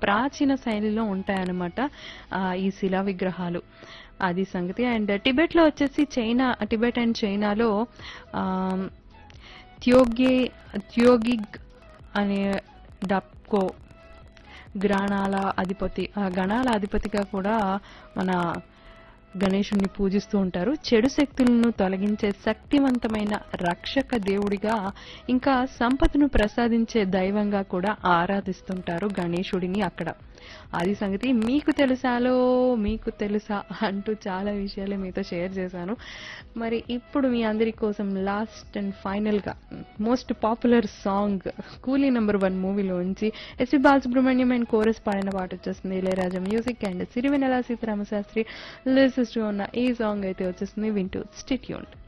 ప్రాచీన శైలిలో ఉంటాయన్నమాట ఆ, ఈ శిలా విగ్రహాలు అది సంగతి అండ్ టిబెట్లో వచ్చేసి చైనా టిబెట్ అండ్ చైనాలో ఆమ్, త్యోగే త్యోగిగ్ అనే డప్కో గ్రాణాల అధిపతి ఆ గణాల అధిపతిగా కూడా మన గణేశుణ్ణి పూజిస్తూ ఉంటారు చెడు శక్తులను తొలగించే శక్తివంతమైన రక్షక దేవుడిగా ఇంకా సంపదను ప్రసాదించే దైవంగా కూడా ఆరాధిస్తుంటారు గణేశుడిని అక్కడ అది సంగతి మీకు తెలుసాలో మీకు తెలుసా అంటూ చాలా విషయాలు మీతో షేర్ చేశాను మరి ఇప్పుడు మీ అందరి కోసం లాస్ట్ అండ్ ఫైనల్ గా most popular song coolie number one మూవీలోంచి ఎస్పి బాలసుబ్రహ్మణ్యం అండ్ కోరస్ పాడిన పాట వచ్చేస్తుంది Ilaiyaraaja music and Sirivennela Seetharama Sastry lyricist ఉన్న ఈ సాంగ్ అయితే వచ్చేస్తుంది వింటూ స్టిట్యూన్